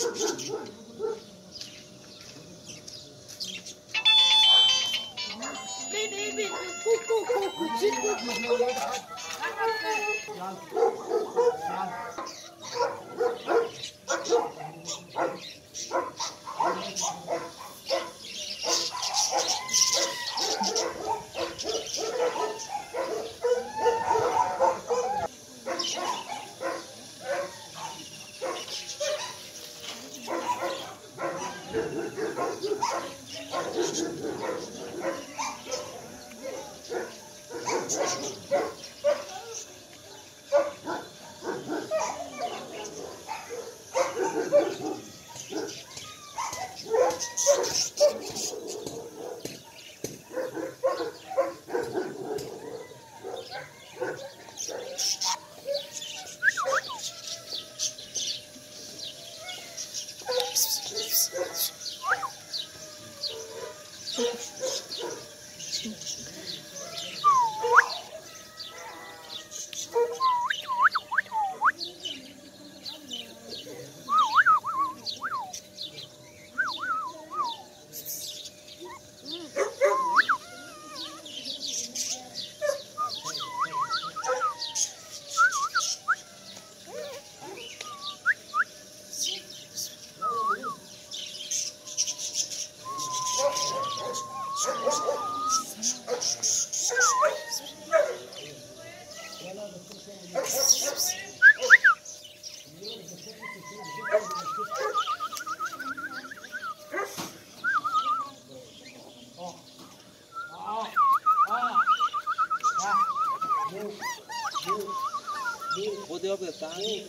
خد يابا تعالى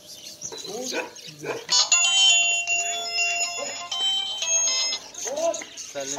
سلم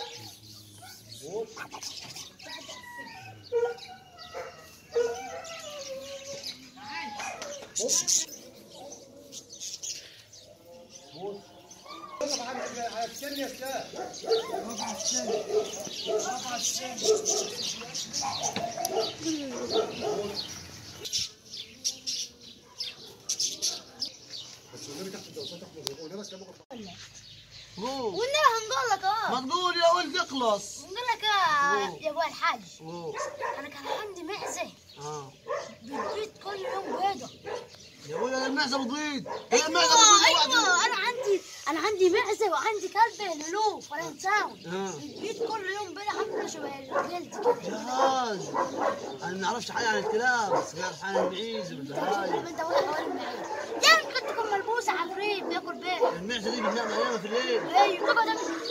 قول والنبي هنقول لك اه ما تقول يا ولد اخلص نقول لك آه، يا ابو الحاج قول انا كان عندي معزه اه بتبيض كل يوم بيضه يا ولد المعزه بتبيض هي المعزه بتبيض ايوه لوحدها. ايوه انا عندي انا عندي معزه وعندي كلب لولو فرنساوي اه بتبيض كل يوم بيضه عامله شبه الجلد كده جهاز انا ما نعرفش حاجه عن الكلاب بس نعرف عن المعيز طب والبهايم انت ولا حوالي المعين يعني ممكن تكون ملبوسه عفريت بياكل بيض المعزه دي بتنام ايام في الليل ايوه تقعد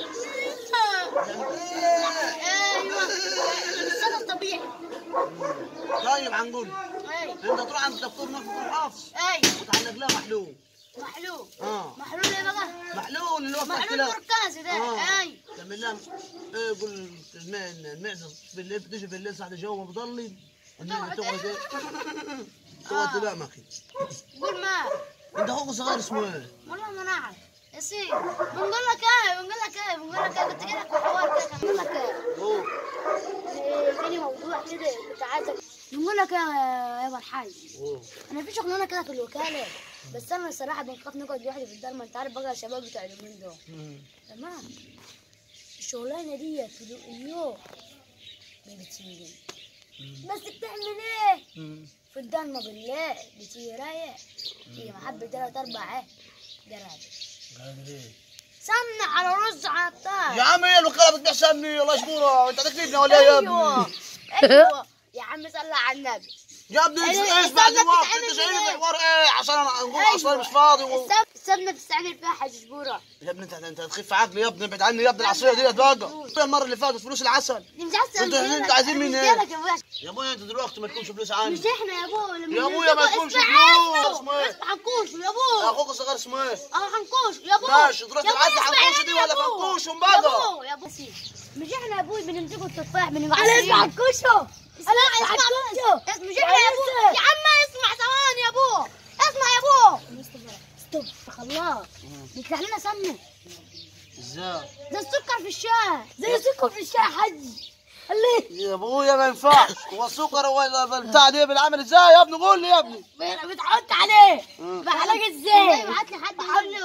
ايوه الصدى الطبيعي طيب عنقول ايوه انت تروح عند الدكتور ناخذ الحافظ ايوه وتعلق لها محلول محلول اه محلول ايه بقى؟ محلول اللي هو بتاع محلول الكلاب مركزي ده اه ايوه تعمل لها ايه قول المع- المعزه بالليل بتجي بالليل ساعه الجو مظلم المعزه تقعد ايه تقعد تبقى ماكي قول ما انت اخوك صغير اسمه ايه؟ والله ما نعرف يا سيدي بنقول لك ايه بنقول لك ايه بنقول لك ايه كنت جايلك في حوار كده كان بنقول لك ايه هو إيه، فيني موضوع كده كنت عايزك بنقول لك ايه يا ابو الحاج هو انا في شغلانه كده في الوكاله بس انا الصراحه بنخاف نقعد لوحدي في الدار ما انت عارف بقى الشباب بتوع اليومين دول تمام الشغلانه دي في اليوم بتسيبني بس بتعمل ايه؟ في الضلمه بالليل بتيجي رايق تيجي محبة تلات أربع ايه جراد قال ايه؟ سمنة على رز على الطار يا عم هي الوكاله بتبيع سمني الله يشكرها انت تكلفنا ولا ايه يا ايوه ابني؟ ايوه يا عم صلى على النبي يا ابني انت أيوة، ايش بعد السمنة الوقت بتتعمل انت شايفني من في إيه؟ حوار ايه عشان انا نقول أيوة. اصلا مش فاضي و... السم- السمنة بتستعمل فيها حاج شبورة يا ابني انت انت تخف عقلي يا ابني ابعد عني يا ابني العصريه ديت بقى المره اللي فاتت فلوس العسل دي مش عايزة انتوا- أمثلك- انتوا عايزين مني ايه؟ أمثلك يا أبويا. يا ابويا انت دلوقتي ما تكونش فلوس عندي مش احنا يا ابويا لما يا أبويا ما نمسكه تكونش اسمع فلوس، اسمه. اسمه إيه؟ اسمع حنكوش يا ابويا اخوك الصغير اسمه ايه؟ اه حنكوش يا ابويا ماشي، تروح يا تبعت لي أبويا اسمع حنكوش يعني دي يا ولا أبويا. فنكوش يا ومبقى؟ ابويا يا ابويا مش احنا يا ابوي بنمسكوا التفاح بنبقى على اسمع حنكوشه اسمع اسمع اسمع مش احنا يا ابويا يا عم اسمع ثواني يا ابويا اسمع يا ابويا ستوب خلاص بيطلع لنا سمنه ازاي؟ ده السكر في الشاي زي السكر في الشاي حج ليه يا ابويا ما ينفعش هو السكر هو البتاع دي بالعمل ازاي يا ابني قول لي يا ابني بتحط عليه مم. بعلاج ازاي؟ بعت لي حد يقول لي ويقول له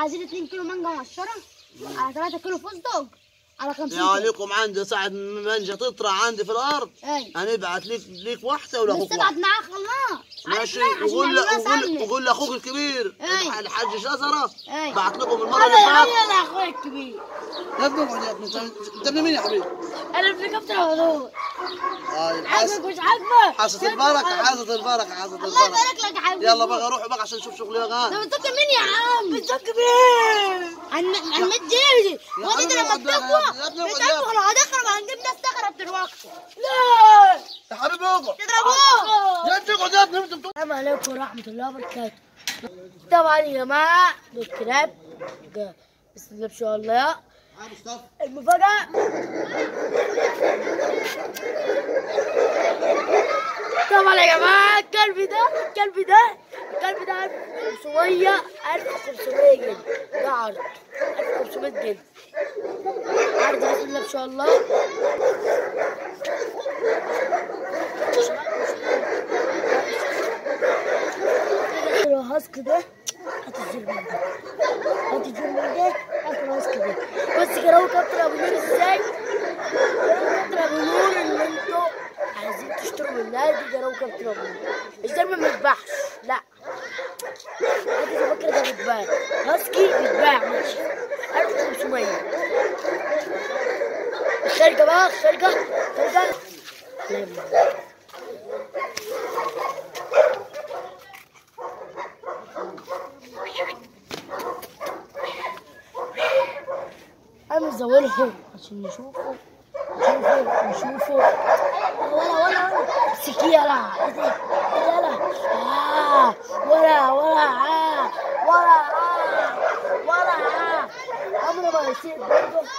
عايزين 2 كيلو مانجا مقشره على 3 كيلو فستق على 50 يا كيلو عليكم عندي ساعة مانجا تطلع عندي في الأرض اي هنبعت ليك ليك واحدة ولا بس أخوك تبعت واحدة معاه خلاص ماشي عشان وقول يعملوها وقول سمنة. وقول لاخوك الكبير أي. الحاج شزرة أي. بعت لكم المرة انا اللي فاتت انا انا اخويا الكبير يا ابني اقعد يا ابني انت انت ابن مين يا حبيبي؟ انا في كابتن هدول طيب عاجبك مش عاجبك حاسة البركة حاسة البركة حاسة الله البركة يبارك لك يا حبيبي يلا بقى روح بقى عشان نشوف شغلي بقى ده بتذكر مين يا عم بتذكر مين عن عن مديري يا ودي حبيبي لما اقعد بقى، بتقوى يا ابني اقعد بتقوى يا لو هتخرب هنجيب ناس تخرب دلوقتي لا يا حبيبي اقعد تضربوه يا ابني اقعد يا ابني انت بتقول السلام عليكم ورحمة الله وبركاته طبعا يا جماعة دول كلاب جا- بسم الله ما شاء الله المفاجأة طبعا يا جماعة الكلب ده الكلب ده الكلب ده 1500 1500 جنيه ده عرض 1500 جنيه عرض بسم الله ما شاء الله الهاسك ده هات الجرمان ده هات الجرمان ده هات الهاسك ده بس كده هو كابتن ابو نور ازاي كابتن ابو نور اللي انتوا عايزين تشتروا من النادي ده هو كابتن ابو نور الجرمان ما يتباعش لا هات زي فكرة ده بيتباع هاسكي بيتباع ماشي 1500 الخارجة بقى الخارجة الخارجة لا انا مزولهم عشان يشوفوا يشوفوا يشوفوا ولا ولا ولا سكي يلا يلا آه ولا ولا آه ولا آه ولا آه عمره ما يصير برضه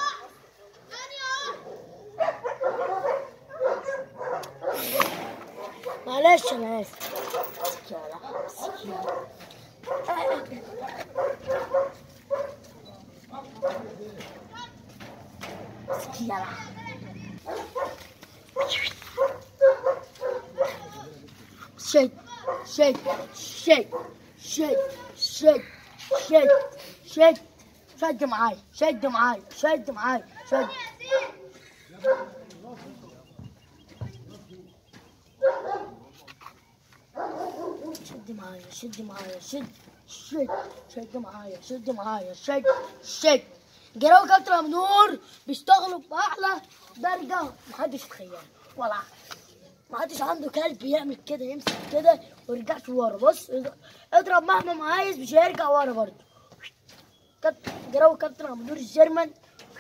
معلش انا اسف سكي يلا سكي يلا سكي يلا شد شد شد شد شد شد شد شد معاي شد معاي شد معاي شد شد معايا شد معايا شد شد شد معايا شد معايا شد شد جراوي كابتن منور بيشتغلوا بأعلى درجة محدش يتخيلها ولا محدش عنده كلب يعمل كده يمسك كده ويرجعش ورا بص اضرب مهما ما عايز مش هيرجع ورا برضه كابتن جراوي كابتن منور الجيرمان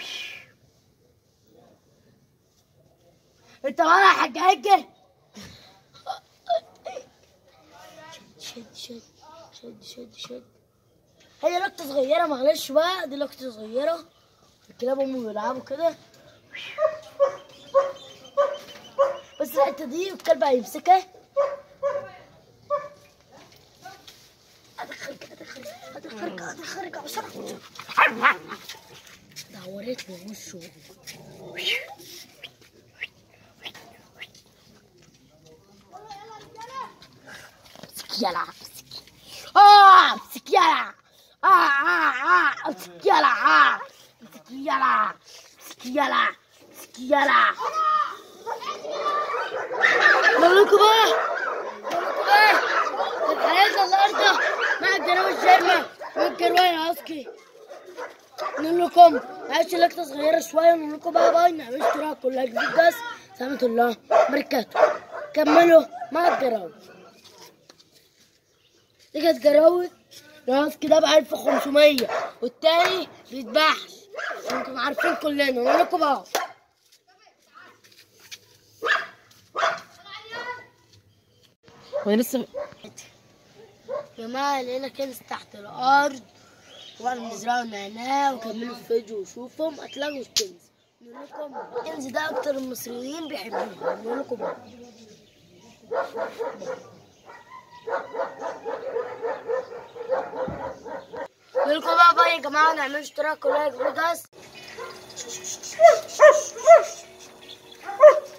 انت ولا حاج حاجه شد شد شد شد شد هي لقطة صغيرة معلش بقى دي لقطة صغيرة الكلاب هم بيلعبوا كده بس الحتة دي الكلب هيمسكها ادخلك ادخلك ادخلك ادخلك بسرعة ده وريتني وشه امسك يلا امسك اه امسك يلا اه اه اه امسك يلا اه امسك يلا امسك يلا امسك يلا مالكوا بقى مالكوا بقى الحياة النهاردة مع الجنوب الشرمة والجروان عسكي نقول لكم معلش لقطة صغيرة شوية نقول لكم بقى باي نعمل اشتراك كلها جديد بس سلامة الله بركاته كملوا مع الجراوي دي كانت جراوي راس كده ب 1500 والتاني بيتباعش انتم عارفين كلنا نقول لكم بقى وانا لسه يا جماعة لقينا كنز تحت الأرض وبعد بنزرعوا نعناع وكملوا الفيديو وشوفهم هتلاقوا الكنز نقول لكم الكنز ده أكتر المصريين بيحبوه نقول لكم بقى نقول لكم بقى بقى يا جماعة نعمل اشتراك ولايك وجاز